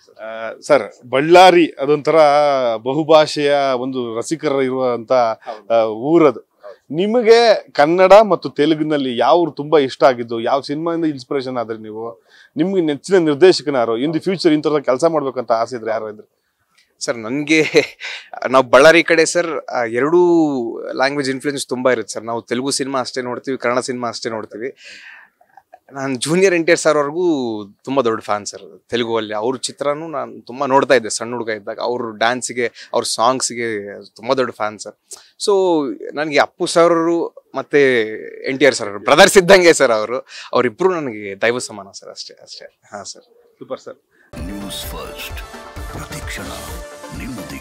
ಆ, ಸರ್ ಬಳ್ಳಾರಿ ಅದೊಂಥರ ಬಹುಭಾಷೆಯ ಒಂದು ರಸಿಕರ ಇರುವಂತ ಆ, ಊರದು ನಿಮಗೆ ಕನ್ನಡ ಮತ್ತು ತೆಲುಗಿನಲ್ಲಿ ಯಾವ ಊರು ತುಂಬಾ ಇಷ್ಟ ಆಗಿದ್ದು ಯಾವ ಸಿನಿಮಾಯಿಂದ ಇನ್ಸ್ಪಿರೇಷನ್ ಆದ್ರಿ ನೀವು ನಿಮ್ಗೆ ನೆಚ್ಚಿನ ನಿರ್ದೇಶಕನಾರು ಇನ್ ದಿ ಫ್ಯೂಚರ್ ಇಂಥದ ಕೆಲಸ ಮಾಡ್ಬೇಕಂತ ಆಸೆ ಇದ್ರೆ ಯಾರು ಇದ್ರು ಸರ್ ನನಗೆ ನಾವು ಬಳ್ಳಾರಿ ಕಡೆ ಸರ್ ಎರಡೂ ಲ್ಯಾಂಗ್ವೇಜ್ ಇನ್ಫ್ಲೂಯೆನ್ಸ್ ತುಂಬ ಇರುತ್ತೆ ಸರ್ ನಾವು ತೆಲುಗು ಸಿನಿಮಾ ಅಷ್ಟೇ ನೋಡ್ತೀವಿ ಕನ್ನಡ ಸಿನಿಮಾ ಅಷ್ಟೇ ನೋಡ್ತೀವಿ ನಾನು junior N T R sir ಅವ್ರಿಗೂ ತುಂಬ ದೊಡ್ಡ ಫ್ಯಾನ್ ಸರ್ ತೆಲುಗು ಅಲ್ಲಿ ಅವ್ರ ಚಿತ್ರನೂ ನಾನು ತುಂಬ ನೋಡ್ತಾ ಇದ್ದೆ ಸಣ್ಣ ಹುಡುಗ ಇದ್ದಾಗ ಅವ್ರ ಡ್ಯಾನ್ಸಿಗೆ ಅವ್ರ ಸಾಂಗ್ಸ್ಗೆ ತುಂಬ ದೊಡ್ಡ ಫ್ಯಾನ್ ಸರ್ ಸೊ ನನಗೆ ಅಪ್ಪು ಸರ್ ಮತ್ತೆ ಎನ್ ಟಿ ಆರ್ ಸರ್ ಅವರು ಬ್ರದರ್ಸ್ ಇದ್ದಂಗೆ ಸರ್ ಅವರು ಅವರಿಬ್ಬರು ನನಗೆ ದೈವ ಸಮಾನ ಸರ್ ಅಷ್ಟೇ ಅಷ್ಟೇ ಹಾಂ sir super sir news first ಪ್ರತಿಕ್ಷಣ ನಿಮ್ಮೊಂದಿಗೆ